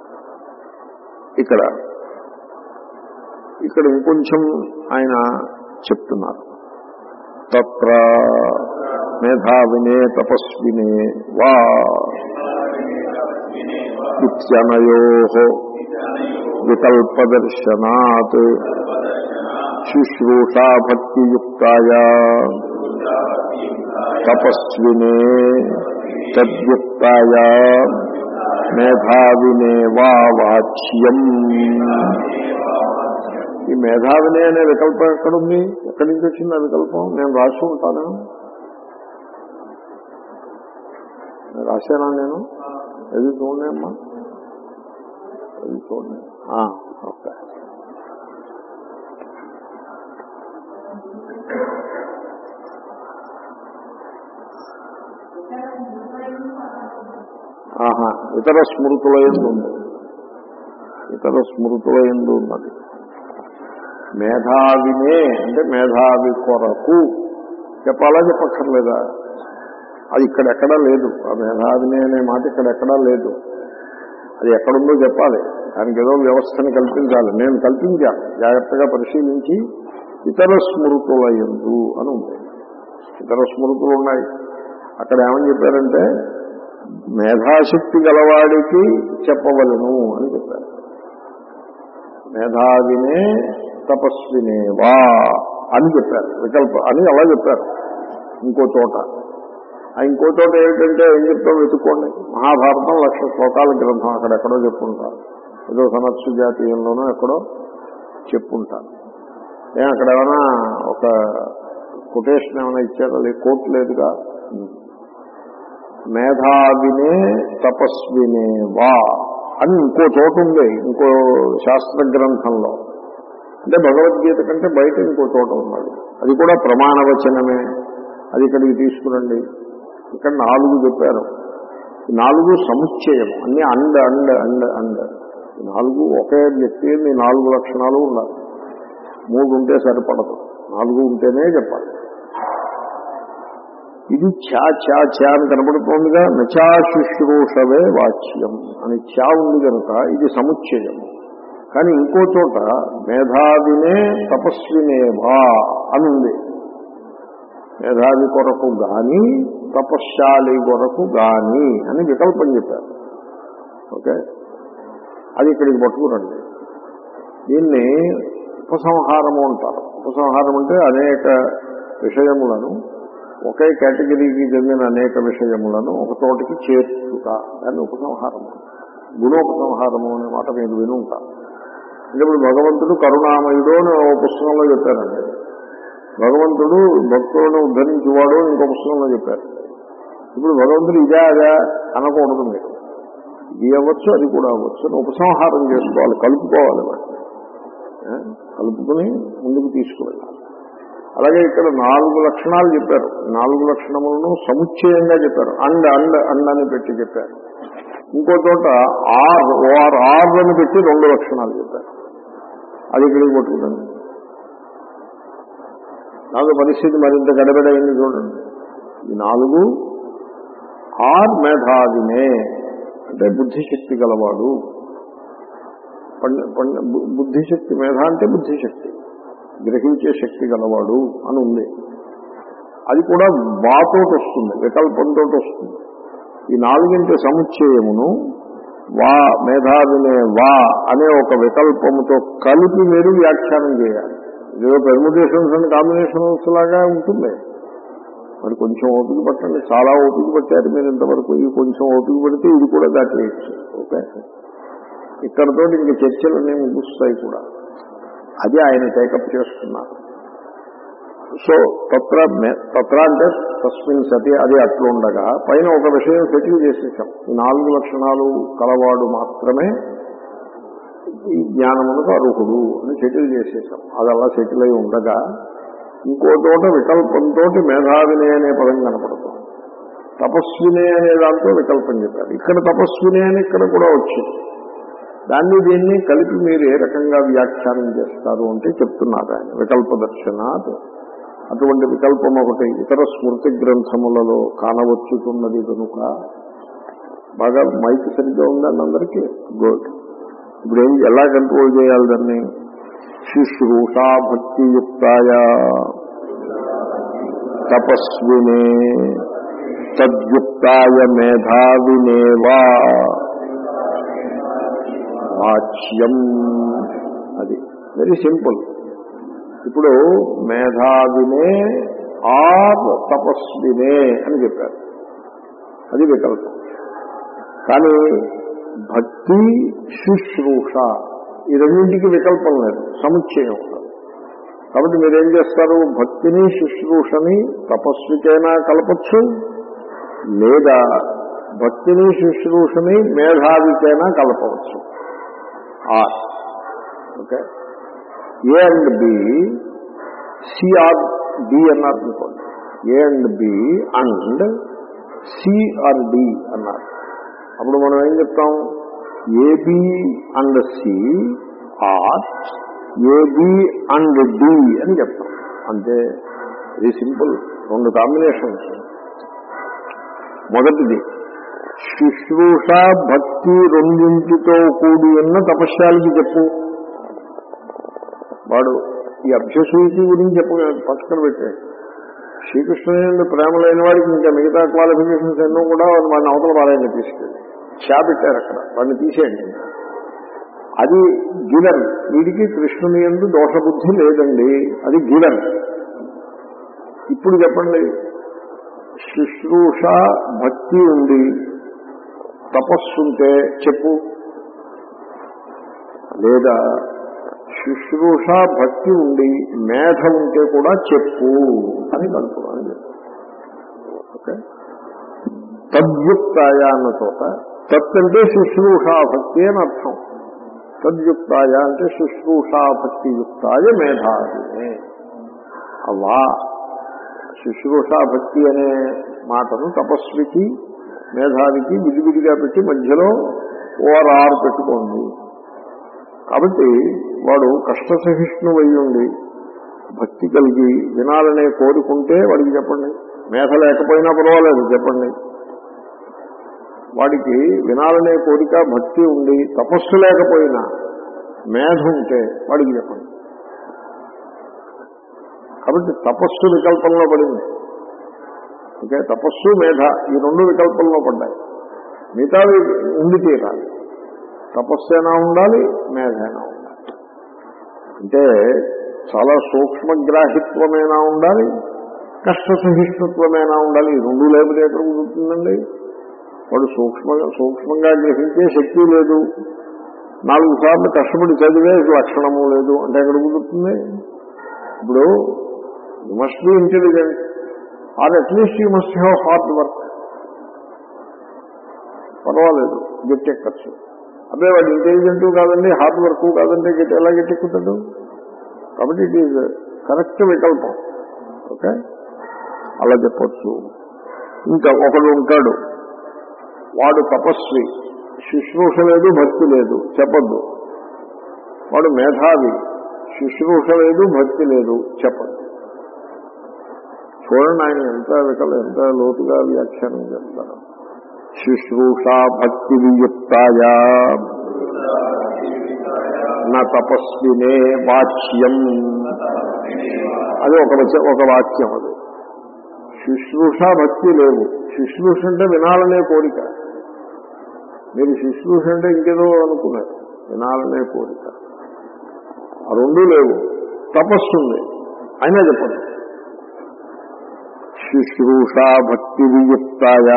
ఇక్కడ ఇక్కడ ఇంకొంచెం ఆయన చెప్తున్నారు తత్ర మేధావినే తపస్వినే వా ఇత్యనయో వికల్పదర్శనాత్ శుశ్రూషా భక్తియుక్తాయ తపస్వినే తద్యుక్తాయ మేధావినే వా వాచ్యం ఈ మేధావినే అనే వికల్పం ఎక్కడుంది ఎక్కడి నుంచి వచ్చింది ఆ వికల్పం నేను రాసి ఉంటాను రాశానా నేను ఎది చూడండి అమ్మా అది చూడండి ఆ, ఓకే ఆహా ఇతర స్మృతుల ఎందు ఉంది ఇతర స్మృతుల ఎందు ఉన్నది మేధావినే అంటే మేధావి కొరకు చెప్పాలా చెప్పక్కర్లేదా అది ఇక్కడ ఎక్కడా లేదు ఆ మేధావినే అనే మాట ఇక్కడ ఎక్కడా లేదు అది ఎక్కడుందో చెప్పాలి దానికి ఏదో వ్యవస్థను కల్పించాలి నేను కల్పించాను జాగ్రత్తగా పరిశీలించి ఇతర స్మృతుల ఎందు అని ఉంది ఇతర స్మృతులు ఉన్నాయి అక్కడ ఏమని చెప్పారంటే మేధాశక్తి గలవాడికి చెప్పవలను అని చెప్పారు మేధావినే తపస్వినే వా అని చెప్పారు వికల్ప అని అలా చెప్పారు ఇంకో చోట ఆ ఇంకో చోట ఏమిటంటే ఏం చెప్తాం వెతుక్కోండి మహాభారతం లక్ష శ్లోకాల గ్రంథం అక్కడ ఎక్కడో చెప్పుంటారు ఏదో సనత్సు జాతీయంలోనో ఎక్కడో చెప్పుంటారు ఏ అక్కడ ఏమైనా ఒక కొటేషన్ ఏమైనా ఇచ్చారా లేదు కోట్ లేదుగా మేధావినే తపస్వినే వా అని ఇంకో చోట ఉంది ఇంకో శాస్త్ర గ్రంథంలో అంటే భగవద్గీత కంటే బయట ఇంకో చోట ఉన్నది అది కూడా ప్రమాణవచనమే అది ఇక్కడికి తీసుకురండి ఇక్కడ నాలుగు చెప్పారు ఈ నాలుగు సముచ్చయం అన్ని అండ్ అండ్ అండ్ అండ్ ఈ నాలుగు ఒకే వ్యక్తి ఈ నాలుగు లక్షణాలు ఉండాలి మూడు ఉంటే సరిపడదు నాలుగు ఉంటేనే చెప్పాలి ఇది ఛా ఛా ఛా అని కనబడుతోందిగా నచా శుశ్రూషవే వాచ్యం అని ఛా ఉంది కనుక ఇది సముచ్చయం కానీ ఇంకో చోట మేధావినే తపస్వినే వా అని ఉంది మేధావి కొరకు గాని తపశ్శాలి కొరకు గాని అని వికల్పం చెప్పారు ఓకే అది ఇక్కడికి పట్టుకురండి దీన్ని ఉపసంహారము అంటారు ఉపసంహారం అంటే అనేక విషయములను ఒకే కేటగిరీకి చెందిన అనేక విషయములను ఒక చోటికి చేర్చుట దాన్ని ఉపసంహారము గుణోపసంహారము అనే మాట మీరు విని ఉంటారు అంటే ఇప్పుడు భగవంతుడు కరుణామయుడు అని ఒక పుస్తకంలో చెప్పారండి భగవంతుడు భక్తులను ఉద్ధరించేవాడు అని ఇంకో పుస్తకంలో చెప్పారు ఇప్పుడు భగవంతుడు ఇదే అదే అనకూడదు మీరు ఇది అవ్వచ్చు అది కూడా అవ్వచ్చు అని ఉపసంహారం చేసుకోవాలి కలుపుకోవాలి వాటిని ఏ? కలుపుకుని ముందుకు తీసుకువెళ్ళాలి అలాగే ఇక్కడ నాలుగు లక్షణాలు చెప్పారు నాలుగు లక్షణములను సముచ్చయంగా చెప్పారు అండ్ అండ్ అండ్ అని పెట్టి చెప్పారు ఇంకో చోట ఆర్ ఓఆర్ ఆర్ అని పెట్టి రెండు లక్షణాలు చెప్పారు అది ఇక్కడికి పట్టుకుందండి నాకు పరిస్థితి మరింత గడబడైంది చూడండి ఈ నాలుగు ఆర్ మేధావినే అంటే బుద్ధిశక్తి గలవాడు పండ పండ బు- బుద్ధిశక్తి మేధ అంటే బుద్ధిశక్తి గ్రహించే శక్తి గలవాడు అని ఉంది అది కూడా వాతోటి వస్తుంది వికల్పంతో వస్తుంది ఈ నాలుగింటి సముచ్చయమును వా మేధావినే వా అనే ఒక వికల్పముతో కలిపి మీరు వ్యాఖ్యానం చేయాలి ఇదో పెర్ముటేషన్స్ అండ్ కాంబినేషన్స్ లాగా ఉంటుంది మరి కొంచెం ఓపిక పట్టండి చాలా ఓపిక పట్టారు మీరు ఇంతవరకు ఈ కొంచెం ఓపిక పడితే ఇది కూడా దాటేయచ్చు ఓకే ఇక్కడతో ఇంక చర్చలన్నీ ముగుస్తాయి కూడా అది ఆయన టేకప్ చేస్తున్నారు సో తత్ర మే- తత్ర అంటే తస్మిన్ సతి అది అట్లుండగా పైన ఒక విషయం సెటిల్ చేసేసాం ఈ నాలుగు లక్షణాలు కలవాడు మాత్రమే ఈ జ్ఞానమునకు అర్హుడు అని సెటిల్ చేసేసాం అది అలా సెటిల్ అయి ఉండగా ఇంకో చోట వికల్పంతో మేధావినే అనే పదం కనపడుతుంది తపస్వినే అనే దాంతో వికల్పం చెప్పారు ఇక్కడ తపస్వినే అని ఇక్కడ కూడా వచ్చింది దాన్ని దీన్ని కలిపి మీరు ఏ రకంగా వ్యాఖ్యానం చేస్తారు అంటే చెప్తున్నారు ఆయన వికల్ప దర్శనాత్ అటువంటి వికల్పం ఒకటి ఇతర స్మృతి గ్రంథములలో కానవచ్చుతున్నది కనుక బాగా మైక్ సరిగ్గా ఉందండి అందరికీ గుడ్ ఇప్పుడు ఏం ఎలా కంట్రోల్ చేయాలి దాన్ని శుశ్రూషా భక్తియుక్తాయ తపస్వినే తద్యుక్తాయ మేధావినేవా వాచ్యం అది వెరీ సింపుల్ ఇప్పుడు మేధావినే ఆర్ తపస్వినే అని చెప్పారు అది వికల్పం కానీ భక్తి శుశ్రూష ఈ రెండింటికి వికల్పం లేదు సముచ్చయం ఉండదు కాబట్టి మీరేం చేస్తారు భక్తిని శుశ్రూషని తపస్వికైనా కలపచ్చు లేదా భక్తిని శుశ్రూషని మేధావికైనా కలపవచ్చు or okay A and B C or D అన్నారు అనుకోండి A and B and C or D అన్నారు అప్పుడు మనం ఏం చెప్తాం A B and C or A B and D అని చెప్తాం అంతే వెరీ సింపుల్ రెండు కాంబినేషన్స్ మొదటిది శుశ్రూష భక్తి రెండింటితో కూడి ఉన్న తపస్యాలకి చెప్పు వాడు ఈ అభ్యసూచి గురించి చెప్ప పక్కన పెట్టే శ్రీకృష్ణుని ప్రేమ లేని వాడికి ఇంకా మిగతా క్వాలిఫికేషన్స్ ఎన్నో కూడా వాడిని అవతల పారాయణ తీసుకెళ్ళి చా పెట్టారు అక్కడ వాడిని తీసేయండి అది గిలన్ వీడికి కృష్ణుని ఎందు దోషబుద్ధి లేదండి అది గిలన్ ఇప్పుడు చెప్పండి శుశ్రూష భక్తి ఉంది తపస్సుంటే చెప్పు లేదా శుశ్రూష భక్తి ఉండి మేధ ఉంటే కూడా చెప్పు అని కలుపుకోవాలి ఓకే తద్యుక్తాయ అన్న చోట తత్ అంటే శుశ్రూషా భక్తి అని అర్థం తద్యుక్తాయ అంటే శుశ్రూషా భక్తి యుక్తాయ మేధావినే అవ్వా శుశ్రూషా భక్తి అనే మాటను తపస్వికి మేధావికి విడివిడిగా పెట్టి మధ్యలో ఓఆర్ఆర్ పెట్టుకోండి కాబట్టి వాడు కష్టసహిష్ణువై ఉండి భక్తి కలిగి వినాలనే కోరుకుంటే వాడికి చెప్పండి మేధ లేకపోయినా పర్వాలేదు చెప్పండి వాడికి వినాలనే కోరిక భక్తి ఉండి తపస్సు లేకపోయినా మేధ ఉంటే వాడికి చెప్పండి కాబట్టి తపస్సు వికల్పంలో పడింది ఓకే తపస్సు మేధ ఈ రెండు వికల్పంలో పడ్డాయి మిగతావి ఉండి తీరాలి తపస్సైనా ఉండాలి మేధైనా ఉండాలి అంటే చాలా సూక్ష్మగ్రాహిత్వమైనా ఉండాలి కష్ట సహిష్ణుత్వమైనా ఉండాలి ఈ రెండు లేకపోతే ఎక్కడ కుదురుతుందండి వాడు సూక్ష్మ సూక్ష్మంగా గ్రహించే శక్తి లేదు నాలుగు సార్లు కష్టపడి చదివే లక్షణము లేదు అంటే ఎక్కడ కుదురుతుంది ఇప్పుడు you must be intelligent or at least you must have hard work పర్వాలేదు గట్టెక్కచ్చు అదే వాడు ఇంటెలిజెంట్ కాదండి హార్డ్ వర్క్ కాదంటే గట్టి ఎలా గట్టెక్కుతాడు కాబట్టి ఇట్ ఈజ్ కరెక్ట్ వికల్పం ఓకే అలా చెప్పచ్చు ఇంకా ఒకడు ఉంటాడు వాడు తపస్వి శుశ్రూష లేదు భక్తి లేదు చెప్పద్దు వాడు మేధావి శుశ్రూష లేదు భక్తి లేదు చెప్పద్దు చూడండి ఆయన ఎంత వికల ఎంత లోతుగా వ్యాఖ్యానం చేస్తారు శుశ్రూషా భక్తి వియుక్తాయ నా తపస్వినే వాచ్యం అది ఒక వచ- ఒక వాక్యం అది శుశ్రూష భక్తి లేవు శుశ్రూష అంటే వినాలనే కోరిక మీరు శుశ్రూష అంటే ఇంకేదో అనుకున్నారు వినాలనే కోరిక ఆ రెండూ లేవు తపస్సు ఉంది అయినా చెప్పండి శుశ్రూషా భక్తి వియుక్తాయ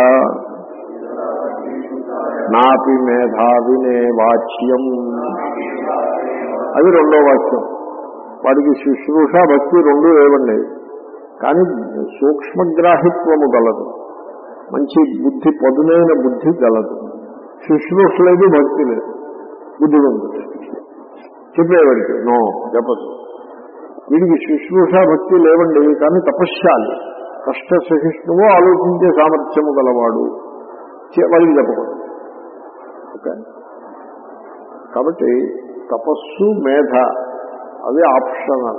నాపి మేధావినే వాచ్యం అది రెండో వాక్యం వాడికి శుశ్రూష భక్తి రెండు లేవండి కానీ సూక్ష్మగ్రాహిత్వము గలదు మంచి బుద్ధి పదునైన బుద్ధి గలదు శుశ్రూష లేదు భక్తి లేదు బుద్ధి ఉంది చెప్పేవాడికి నో చెప్పదు వీడికి శుశ్రూష భక్తి లేవండి కానీ తపశ్శాలి కష్ట సహిష్ణువు ఆలోచించే సామర్థ్యము గలవాడు చే- వాడికి చెప్పకూడదు ఓకే కాబట్టి తపస్సు మేధ అవి ఆప్షనల్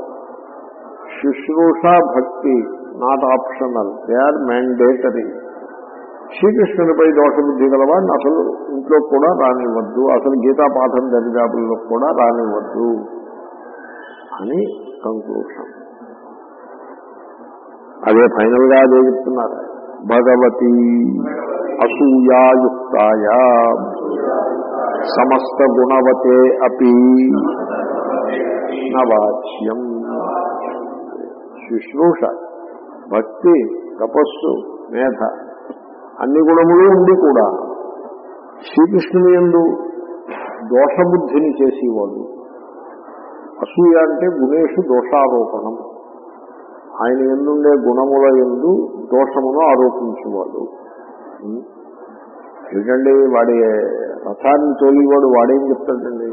శుశ్రూష భక్తి not optional they are mandatory శ్రీకృష్ణుడిపై దోషబుద్ధి గలవాడిని అసలు ఇంట్లో కూడా రానివ్వద్దు అసలు గీతా పాఠం దరిదాపుల్లో కూడా రానివ్వద్దు అని కంక్లూషన్ అదే ఫైనల్ గా అదే చెప్తున్నారు భగవతి అసూయాయుక్తాయ సమస్త గుణవతే అపి నవాచ్యం శుశ్రూష భక్తి తపస్సు మేధ అన్ని గుణములు ఉండి కూడా శ్రీకృష్ణుని ఎందు దోషబుద్ధిని చేసేవాడు అసూయ అంటే గుణేషు దోషారోపణం ఆయన ఎందుండే గుణముల ఎందు దోషమును ఆరోపించేవాడు ఉం? ఎందుకండి వాడి రథాన్ని తోలివాడు వాడేం చెప్తాడండి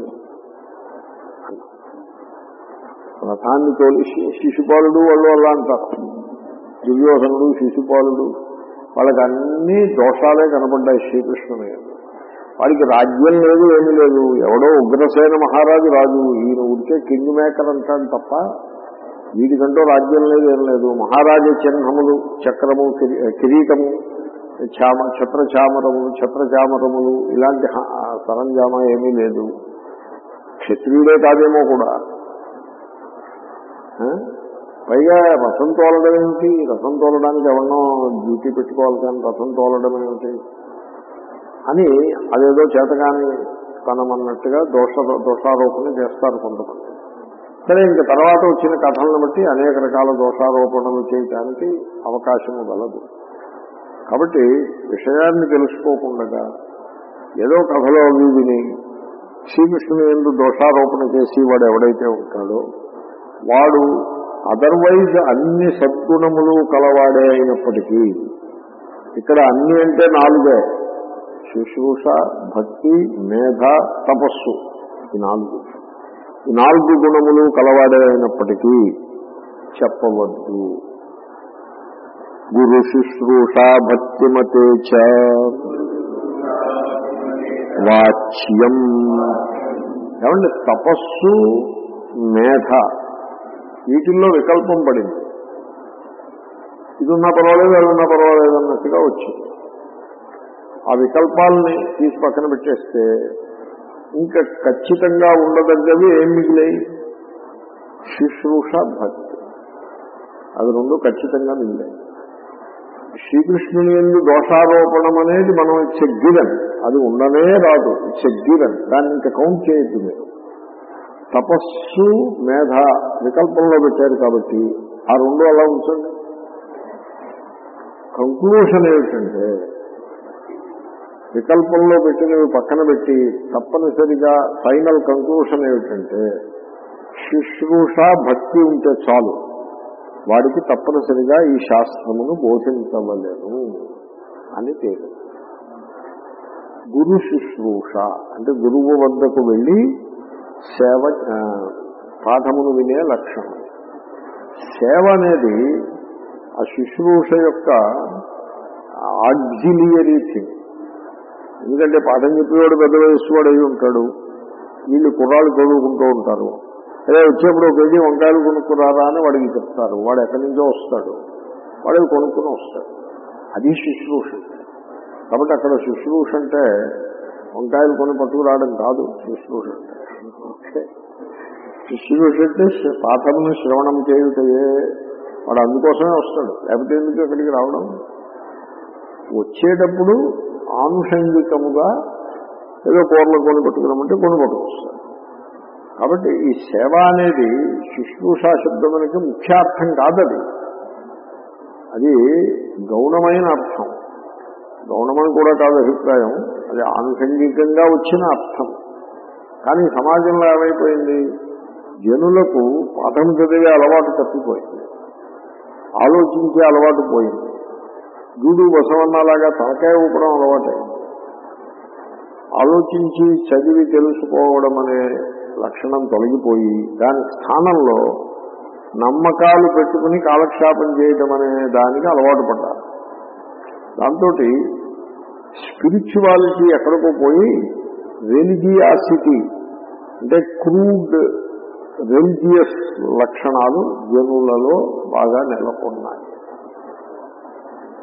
రథాన్ని తోలి శి- శిశుపాలుడు వాళ్ళు అలా అంటారు దుర్యోధనుడు శిశుపాలుడు వాళ్ళకి అన్ని దోషాలే కనపడ్డాయి శ్రీకృష్ణుని యందు. వాడికి రాజ్యం లేదు ఏమీ లేదు ఎవడో ఉగ్రసేన మహారాజు రాజు ఈయన ఉడికే కింగ్ మేకర్ అంటాడు తప్ప వీడికంటూ రాజ్యం లేదు ఏం లేదు మహారాజ చిహ్నములు చక్రము కిరీ- కిరీటము చామ ఛత్రచామరములు ఛత్రచామరములు ఇలాంటి హ- ఆ సరంజామా ఏమీ లేదు క్షత్రియుడే కాదేమో కూడా ఆ? పైగా రథం తోలడం ఏమిటి రథం తోలడానికి ఎవరినో డ్యూటీ పెట్టుకోవాలి కానీ రథం తోలడం ఏమిటి అని అదేదో చేతగాని కనమన్నట్టుగా దోష దోషారోపణ చేస్తారు కొంతమంది సరే ఇంకా తర్వాత వచ్చిన కథలను బట్టి అనేక రకాల దోషారోపణలు చేయటానికి అవకాశము గలదు కాబట్టి విషయాన్ని తెలుసుకోకుండా ఏదో కథలో అవి విని శ్రీకృష్ణుని ఎందు దోషారోపణ చేసి వాడు ఎవడైతే ఉంటాడో వాడు అదర్వైజ్ అన్ని సద్గుణములు కలవాడే అయినప్పటికీ ఇక్కడ అన్ని అంటే నాలుగే శుశ్రూష భక్తి మేధ తపస్సు ఈ నాలుగు ఈ నాలుగు గుణములు కలవాడే అయినప్పటికీ చెప్పవద్దు గురు శుశ్రూష భక్తిమతే చ వాచ్యం ఏమండి తపస్సు మేధ వీటిల్లో వికల్పం పడింది ఇది ఉన్నా పర్వాలేదు అది ఉన్నా పర్వాలేదు అన్నట్టుగా వచ్చింది ఆ వికల్పాలని తీసి పక్కన పెట్టేస్తే ఇంకా ఖచ్చితంగా ఉండదగ్గవి ఏం మిగిలాయి శుశ్రూష భక్తి అది రెండు ఖచ్చితంగా మిగిలాయి శ్రీకృష్ణుని ఎందు దోషారోపణం అనేది మనం చెగ్గిరన్ అది ఉండనే రాదు చెగ్గిరన్ దాన్ని ఇంకా కౌంట్ చేయొద్దు మీరు తపస్సు మేధ వికల్పంలో పెట్టారు కాబట్టి ఆ రెండు అలా ఉంచండి కంక్లూషన్ ఏమిటంటే వికల్పంలో పెట్టినవి పక్కన పెట్టి తప్పనిసరిగా ఫైనల్ కంక్లూషన్ ఏమిటంటే శుశ్రూష భక్తి ఉంటే చాలు వాడికి తప్పనిసరిగా ఈ శాస్త్రమును బోధించవలేను అని తేలి గురు శుశ్రూష అంటే గురువు వద్దకు వెళ్ళి సేవ ఆ, పాఠమును వినే లక్షణం సేవ అనేది ఆ శుశ్రూష యొక్క ఆగ్జిలియరీ థింగ్ ఎందుకంటే పాఠం చెప్పేవాడు పెద్ద వయస్సు వాడు అయి ఉంటాడు వీళ్ళు కుర్రాళ్ళు చదువుకుంటూ ఉంటారు అదే వచ్చేప్పుడు ఒక కేజీ వంకాయలు కొనుక్కురారా అని వాడికి చెప్తారు వాడు ఎక్కడి నుంచో వస్తాడు వాడు కొనుక్కుని వస్తాడు అది శుశ్రూష కాబట్టి అక్కడ శుశ్రూష అంటే వంకాయలు కొని పట్టుకురావడం కాదు శుశ్రూష అంటే ఓకే శుశ్రూష అంటే శ్ర- పాఠమును శ్రవణం చేయుటయే వాడు అందుకోసమే వస్తాడు లేకపోతే ఎందుకు అక్కడికి రావడం వచ్చేటప్పుడు ఆనుషంగికముగా ఏదో కూరలు కొని పట్టుకురామంటే కొని పట్టుకొస్తాడు కాబట్టి ఈ సేవ అనేది శుశ్రూషా శబ్దమునికి ముఖ్యార్థం కాదది అది గౌణమైన అర్థం గౌణమని కూడా కాదు అభిప్రాయం అది ఆనుషంగికంగా వచ్చిన అర్థం కానీ సమాజంలో ఏమైపోయింది జనులకు పాఠం చదివే అలవాటు తప్పిపోయింది ఆలోచించే అలవాటు పోయింది గూడు బసవన్నలాగా తలకాయ ఊపడం అలవాటైంది ఆలోచించి చదివి తెలుసుకోవడం అనే లక్షణం తొలగిపోయి దాని స్థానంలో నమ్మకాలు పెట్టుకుని కాలక్షేపం చేయటం అనే దానికి అలవాటు పడ్డారు దాంతో స్పిరిచువాలిటీ ఎక్కడికో పోయి రెలిజియాసిటీ అంటే క్రూడ్ రెలిజియస్ లక్షణాలు జనులలో బాగా నెలకొన్నాయి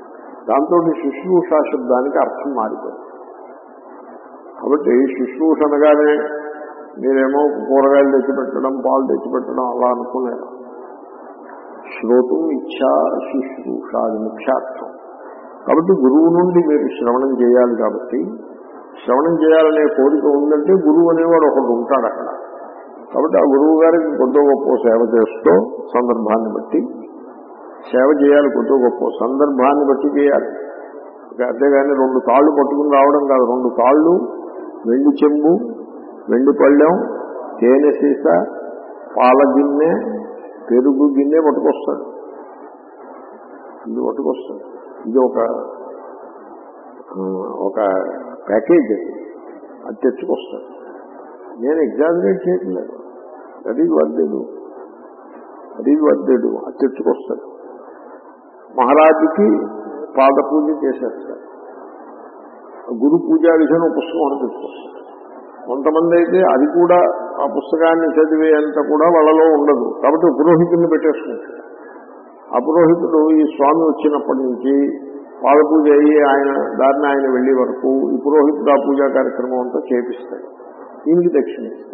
దాంతో శుశ్రూష శబ్దానికి అర్థం మారిపోయింది కాబట్టి శుశ్రూష అనగానే మీరేమో కూరగాయలు తెచ్చిపెట్టడం పాలు తెచ్చిపెట్టడం అలా అనుకునేది శ్రోతం ఇచ్చా శుశ్రూష అది ముఖ్యార్థం కాబట్టి గురువు నుండి మీరు శ్రవణం చేయాలి కాబట్టి శ్రవణం చేయాలనే కోరిక ఉందంటే గురువు అనేవాడు ఒకడు ఉంటాడు అక్కడ కాబట్టి ఆ గురువు గారికి కొద్దో గొప్ప సేవ చేస్తూ సందర్భాన్ని బట్టి సేవ చేయాలి కొద్దో గొప్ప సందర్భాన్ని బట్టి చేయాలి ఇక అంతేగాని రెండు తాళ్ళు పట్టుకుని రావడం కాదు రెండు తాళ్ళు వెండి చెంబు వెండి పళ్ళెం తేనె సీస పాల గిన్నె పెరుగు గిన్నె పట్టుకొస్తాడు ఇది పట్టుకొస్తాడు ఇది ఒక ఆ, ఒక ప్యాకేజ్ అది. అది తెచ్చుకొస్తాడు నేను ఎగ్జామినేట్ చేయట్లేదు అది వర్దేడు అది వర్దేడు అది తెచ్చుకొస్తాడు మహారాజుకి పాద పూజ చేసేస్తాడు గురు పూజా విషయం పుస్తకం అని తెచ్చుకొస్తాడు కొంతమంది అయితే అది కూడా ఆ పుస్తకాన్ని చదివేంత కూడా వాళ్ళలో ఉండదు కాబట్టి పురోహితుడిని పెట్టేసుకుంటాడు ఆ పురోహితుడు ఈ స్వామి వచ్చినప్పటి నుంచి పాద పూజ అయ్యి ఆయన దారిని ఆయన వెళ్లే వరకు ఈ పురోహితుడు ఆ పూజా కార్యక్రమం అంతా చేపిస్తాడు దీనికి దక్షిణ ఇస్తాడు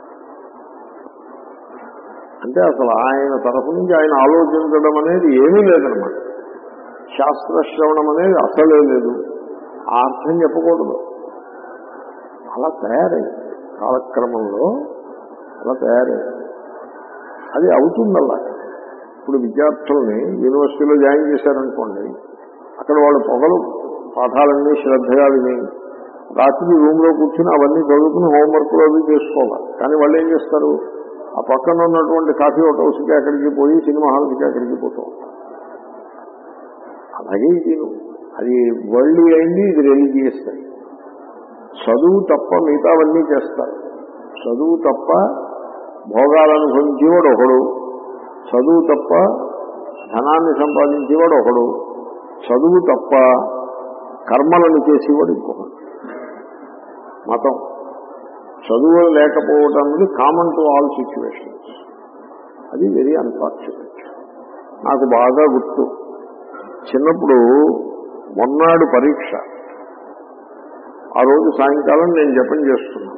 అంటే అసలు ఆయన తరఫు నుంచి ఆయన ఆలోచించడం అనేది ఏమీ లేదనమాట శాస్త్ర శ్రవణం అనేది అసలే లేదు ఆ అర్థం చెప్పకూడదు అలా తయారైంది కాలక్రమంలో అలా తయారైంది అది అవుతుంది అలా ఇప్పుడు విద్యార్థుల్ని యూనివర్సిటీలో జాయిన్ చేశారనుకోండి అక్కడ వాళ్ళు పొగలు పాఠాలన్నీ శ్రద్ధగా విని రాత్రి రూమ్ లో కూర్చుని అవన్నీ చదువుకుని హోంవర్క్లు అవి చేసుకోవాలి కానీ వాళ్ళు ఏం చేస్తారు ఆ పక్కన ఉన్నటువంటి కాఫీ హోట్ హౌస్కి అక్కడికి పోయి సినిమా హాల్కి అక్కడికి పోతూ ఉంటారు అలాగే ఇది అది వరల్డ్ అయింది ఇది రిలీజియస్ అయింది చదువు తప్ప మిగతావన్నీ చేస్తారు చదువు తప్ప భోగాలను అనుభవించేవాడు ఒకడు చదువు తప్ప ధనాన్ని సంపాదించేవాడు ఒకడు చదువు తప్ప కర్మలను చేసేవాడు ఇంకొకడు మతం చదువు లేకపోవడం అనేది కామన్ టు ఆల్ సిచ్యువేషన్స్ అది వెరీ అన్ఫార్చునేట్ నాకు బాగా గుర్తు చిన్నప్పుడు మొన్నాడు పరీక్ష ఆ రోజు సాయంకాలం నేను జపం చేస్తున్నాను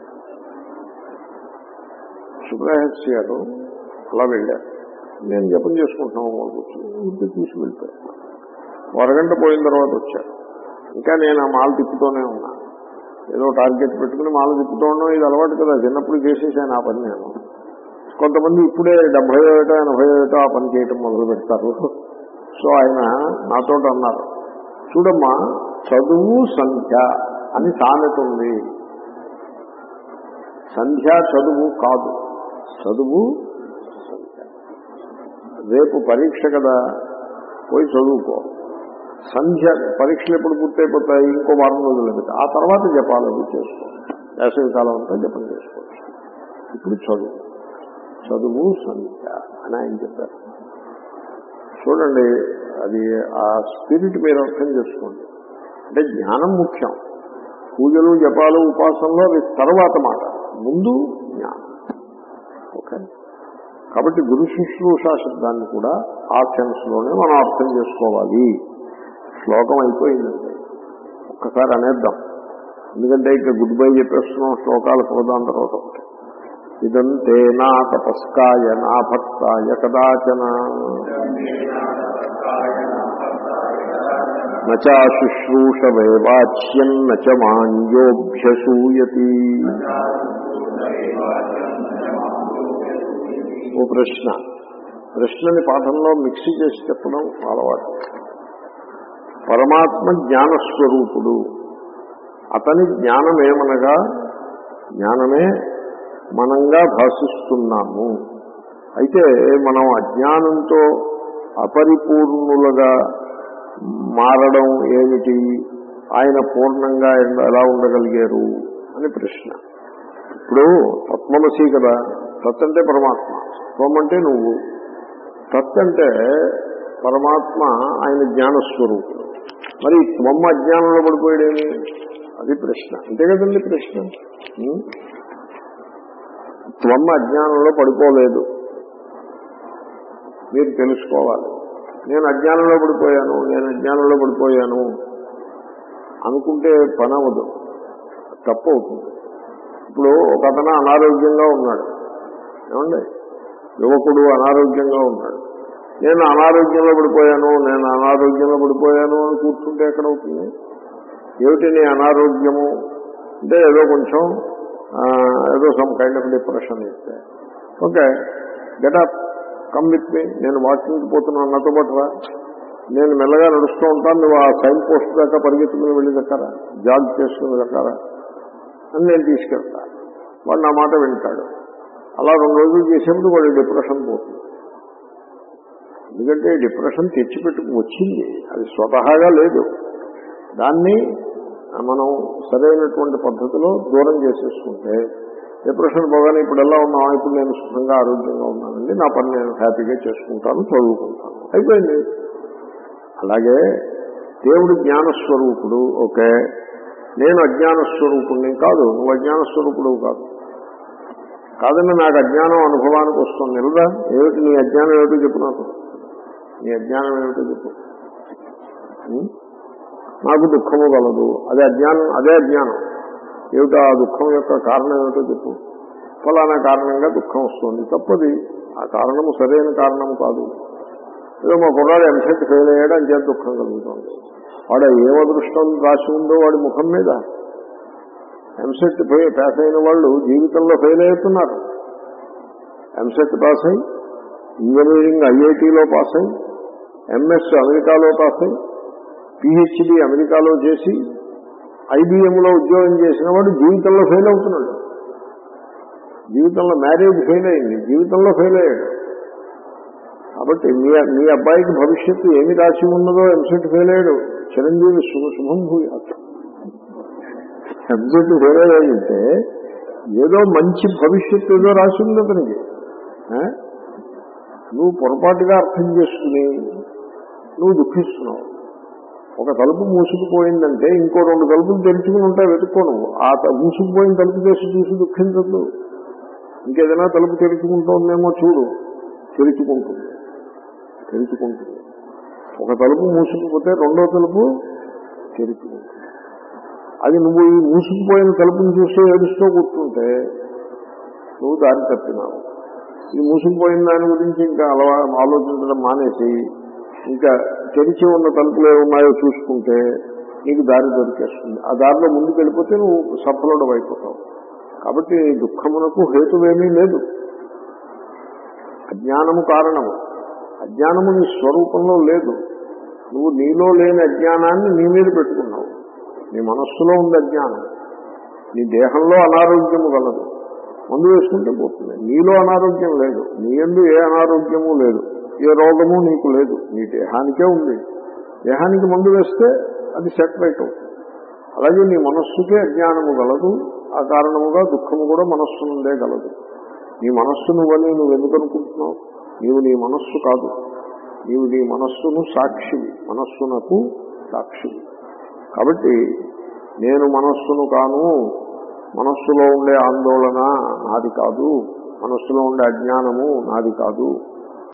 సుబ్రహస్య గారు అలా వెళ్ళారు నేను జపం చేసుకుంటున్నాము వాళ్ళు కూర్చొని ఇంటి తీసి వెళ్ళిపోయాను ఓ అరగంట పోయిన తర్వాత వచ్చారు ఇంకా నేను ఆ మాల తిప్పుతూనే ఉన్నా ఏదో టార్గెట్ పెట్టుకుని మాల తిప్పుతూ ఉండడం ఇది అలవాటు కదా చిన్నప్పుడు చేసేసాను ఆ పని నేను కొంతమంది ఇప్పుడే డెబ్బై ఏటో ఎనభై ఏటో ఆ పని చేయటం మొదలు పెడతారు సో ఆయన నాతో అన్నారు చూడమ్మా చదువు సంధ్య అని సామెత ఉంది సంధ్య చదువు కాదు చదువు సంధ్య రేపు పరీక్ష కదా పోయి చదువుకో సంధ్య పరీక్షలు ఎప్పుడు పూర్తయిపోతాయి ఇంకో వారం రోజులు పెట్టి ఆ తర్వాత జపాలు చేసుకో వేసవి కాలం అంతా జపం చేసుకోవచ్చు ఇప్పుడు చదువు చదువు సంధ్య అని ఆయన చెప్పారు చూడండి అది ఆ స్పిరిట్ మీరు అర్థం చేసుకోండి అంటే జ్ఞానం ముఖ్యం పూజలు జపాలు ఉపాసనలో అది తర్వాత మాట ముందు జ్ఞానం ఓకే కాబట్టి గురు శుశ్రూష శబ్దాన్ని కూడా ఆ సెన్స్ లోనే మనం అర్థం చేసుకోవాలి శ్లోకం అయిపోయిందండి ఒక్కసారి అనేద్దాం ఎందుకంటే ఇక గుడ్ బై చెప్పేస్తున్నాం శ్లోకాలు పోదాం తర్వాత ఒకటి ఇదంతే నా తపస్కాయ నా భక్తాయ కదాచన నచా శుశ్రూషవే వాచ్యం నచ మాంయోభ్యసూయతి ఓ ప్రశ్న ప్రశ్నని పాఠంలో మిక్సీ చేసి చెప్పడం అలవాటు పరమాత్మ జ్ఞానస్వరూపుడు అతని జ్ఞానమేమనగా జ్ఞానమే మనంగా భాషిస్తున్నాము అయితే మనం అజ్ఞానంతో అపరిపూర్ణులుగా మారడం ఏమిటి ఆయన పూర్ణంగా ఎలా ఉండగలిగారు అని ప్రశ్న ఇప్పుడు తత్వమసి కదా తత్ అంటే పరమాత్మ త్వం అంటే నువ్వు తత్ అంటే పరమాత్మ ఆయన జ్ఞానస్వరూపుడు మరి త్వమ్మ అజ్ఞానంలో పడిపోయాడేమి అది ప్రశ్న అంతే కదండి ప్రశ్న ఉం? త్వమ్మ అజ్ఞానంలో పడిపోలేదు మీరు తెలుసుకోవాలి నేను అజ్ఞానంలో పడిపోయాను నేను అజ్ఞానంలో పడిపోయాను అనుకుంటే పని అవ్వదు తప్పు అవుతుంది ఇప్పుడు ఒక అతను అనారోగ్యంగా ఉన్నాడు ఏమండి యువకుడు అనారోగ్యంగా ఉన్నాడు నేను అనారోగ్యంలో పడిపోయాను నేను అనారోగ్యంలో పడిపోయాను అని కూర్చుంటే ఎక్కడ అవుతుంది ఏమిటి నీ అనారోగ్యము అంటే ఏదో కొంచెం ఆ, ఏదో సమ్ కైండ్ ఆఫ్ డిప్రెషన్ ఇస్తే okay get up come with me నేను వాకింగ్కి పోతున్నాను నాతో పాటు రా నేను మెల్లగా నడుస్తూ ఉంటాను నువ్వు ఆ సైన్ పోస్ట్ దాకా పరిగెత్తుకుని వెళ్ళి దక్కారా జాగ్ చేసుకుని దక్కారా అని నేను తీసుకెళ్తా వాడు నా మాట వింటాడు అలా రెండు రోజులు చేసేప్పుడు వాడి డిప్రెషన్ పోతుంది ఎందుకంటే డిప్రెషన్ తెచ్చిపెట్టుకు వచ్చింది అది స్వతహాగా లేదు దాన్ని మనం సరైనటువంటి పద్ధతిలో దూరం చేసేసుకుంటే డిప్రెషన్ పోగానే ఇప్పుడు ఎలా ఉన్నాం ఇప్పుడు నేను సుఖంగా ఆరోగ్యంగా ఉన్నానండి నా పని నేను హ్యాపీగా చేసుకుంటాను చదువుకుంటాను అయిపోయింది అలాగే దేవుడు జ్ఞానస్వరూపుడు ఓకే నేను అజ్ఞాన స్వరూపుణ్ణి కాదు నువ్వు అజ్ఞాన స్వరూపుడు కాదు కాదండి నాకు అజ్ఞానం అనుభవానికి వస్తుంది నిలదా ఏమిటి నీ అజ్ఞానం ఏమిటో చెప్పు నాకు నీ అజ్ఞానం ఏమిటో చెప్పు ఉం? నాకు దుఃఖము కలదు అదే అజ్ఞానం అదే అజ్ఞానం ఏమిటో ఆ దుఃఖం యొక్క కారణం ఏమిటో చెప్పు ఫలానా కారణంగా దుఃఖం వస్తుంది తప్పది ఆ కారణము సరైన కారణము కాదు ఏదో మా కుర్రాడు ఎంసెట్ ఫెయిల్ అయ్యాడు అని చేత దుఃఖం కలుగుతుంది వాడు ఏం అదృష్టం రాసి ఉందో వాడి ముఖం మీద ఎంసెట్ పాస్ అయిన వాళ్ళు జీవితంలో ఫెయిల్ అవుతున్నారు ఎంసెట్ పాస్ అయి ఇంజనీరింగ్ ఐఐటీలో పాస్ అయి ఎంఎస్ అమెరికాలో పాస్ అయి పిహెచ్డి అమెరికాలో చేసి ఐబిఎంలో ఉద్యోగం చేసిన వాడు జీవితంలో ఫెయిల్ అవుతున్నాడు జీవితంలో మ్యారేజ్ ఫెయిల్ అయింది జీవితంలో ఫెయిల్ అయ్యాడు కాబట్టి మీ మీ అబ్బాయికి భవిష్యత్తు ఏమి రాసి ఉన్నదో ఎంసెట్ ఫెయిల్ అయ్యాడు చిరంజీవి శుభ శుభం భూయాత్ ఎంసెట్ ఫెయిల్ అయ్యాడంటే ఏదో మంచి భవిష్యత్తు ఏదో రాసి ఉంది అతనికి ఆ? నువ్వు పొరపాటుగా అర్థం చేసుకుని నువ్వు దుఃఖిస్తున్నావు ఒక తలుపు మూసుకుపోయిందంటే ఇంకో రెండు తలుపులు తెరుచుకుని ఉంటాయి వెతుక్కో నువ్వు ఆ త- మూసుకుపోయిన తలుపు చేసి చూసి దుఃఖించద్దు ఇంకేదైనా తలుపు తెరుచుకుంటోందేమో చూడు తెరుచుకుంటుంది తెరుచుకుంటుంది ఒక తలుపు మూసుకుపోతే రెండో తలుపు తెరుచుకుంటుంది అది నువ్వు ఈ మూసుకుపోయిన తలుపుని చూస్తూ ఏడుస్తూ కూర్చుంటే నువ్వు దారి తప్పినావు ఈ మూసుకుపోయిన దాని గురించి ఇంకా అలవా ఆలోచించడం మానేసి ఇంకా తెరిచి ఉన్న తలుపులు ఏమున్నాయో చూసుకుంటే నీకు దారి దొరికేస్తుంది ఆ దారిలో ముందుకు వెళ్ళిపోతే నువ్వు సఫలుడు అయిపోతావు కాబట్టి దుఃఖమునకు హేతువేమీ లేదు అజ్ఞానము కారణము అజ్ఞానము నీ స్వరూపంలో లేదు నువ్వు నీలో లేని అజ్ఞానాన్ని నీ మీద పెట్టుకున్నావు నీ మనస్సులో ఉంది అజ్ఞానం నీ దేహంలో అనారోగ్యము గలదు మందు వేసుకుంటే పోతుంది నీలో అనారోగ్యం లేదు నీ ఎందు ఏ అనారోగ్యము లేదు ఏ రోగము నీకు లేదు నీ దేహానికే ఉంది దేహానికి మందు వేస్తే అది సెటరేట్ అవుతుంది అలాగే నీ మనస్సుకే అజ్ఞానము గలదు ఆ కారణముగా దుఃఖము కూడా మనస్సు నుండే గలదు నీ మనస్సు నువ్వని నువ్వు ఎందుకు అనుకుంటున్నావు నీవు నీ మనస్సు కాదు నీవు నీ మనస్సును సాక్షివి మనస్సునకు సాక్షివి కాబట్టి నేను మనస్సును కాను మనస్సులో ఉండే ఆందోళన నాది కాదు మనస్సులో ఉండే అజ్ఞానము నాది కాదు